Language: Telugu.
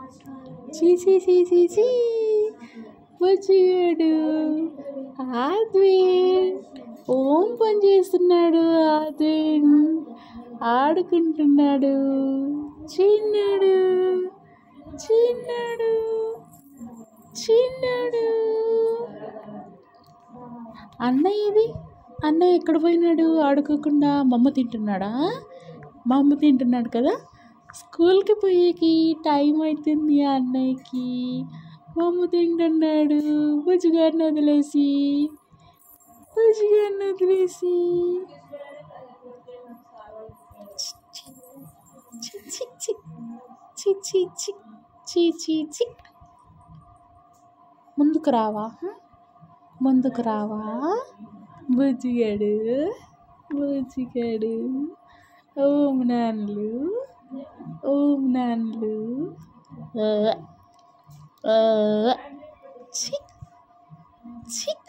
చీ చీ చీ చీ చీ వచ్చాడు ఆద్విన్ ఓం పని చేస్తున్నాడు ఆద్విన్ ఆడుకుంటున్నాడు చిన్నాడు చిన్నాడు చిన్నాడు అన్నయ్య ఇది అన్నయ్య ఎక్కడ పోయినాడు ఆడుకోకుండా మమ్మ తింటున్నాడా మా అమ్మ తింటున్నాడు కదా స్కూల్కి పోయేకి టైం అవుతుంది ఆ అన్నయ్యకి మా అమ్మ తింటున్నాడు బుజ్జిగారిని వదిలేసి బుజ్జిగారిని వదిలేసి చి చి చి చి చి చి చి చి చి ముందుకు రావా ముందుకు రావా బుజ్జిగాడు బుజ్జిగాడు ఓం నాన్నలు ఓం నాన్నలు ఆ, ఆ, చి చి